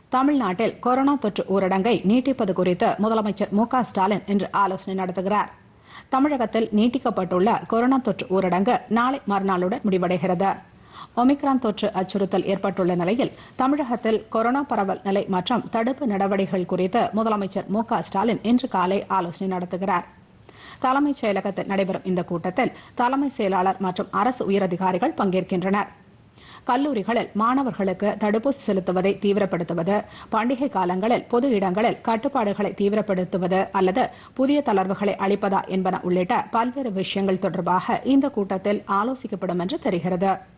தமிழ்நாட்டில் கொரோனா தொற்று ஊரடங்கை நீட்டிப்பது குறித்து முதலமைச்சர் மு க ஸ்டாலின் இன்று ஆலோசனை நடத்துகிறார் தமிழகத்தில் நீட்டிக்கப்பட்டுள்ள கொரோனா தொற்று ஊரடங்கு நாளை மறுநாளுடன் முடிவடைகிறது ஒமிக்ரான் தொற்று அச்சுறுத்தல் ஏற்பட்டுள்ள நிலையில் தமிழகத்தில் கொரோனா பரவல் நிலை மற்றும் தடுப்பு நடவடிக்கைகள் குறித்து முதலமைச்சர் மு க ஸ்டாலின் இன்று காலை ஆலோசனை நடத்துகிறார் தலைமைச் செயலகத்தில் நடைபெறும் இந்த கூட்டத்தில் தலைமை செயலாளர் மற்றும் அரசு உயரதிகாரிகள் பங்கேற்கின்றனர் கல்லூரிகளில் மாணவர்களுக்கு தடுப்பூசி செலுத்துவதை தீவிரப்படுத்துவது பண்டிகை காலங்களில் பொது இடங்களில் கட்டுப்பாடுகளை தீவிரப்படுத்துவது அல்லது புதிய தளர்வுகளை அளிப்பதா என்பன உள்ளிட்ட பல்வேறு விஷயங்கள் தொடர்பாக இந்த கூட்டத்தில் ஆலோசிக்கப்படும் என்று தெரிகிறது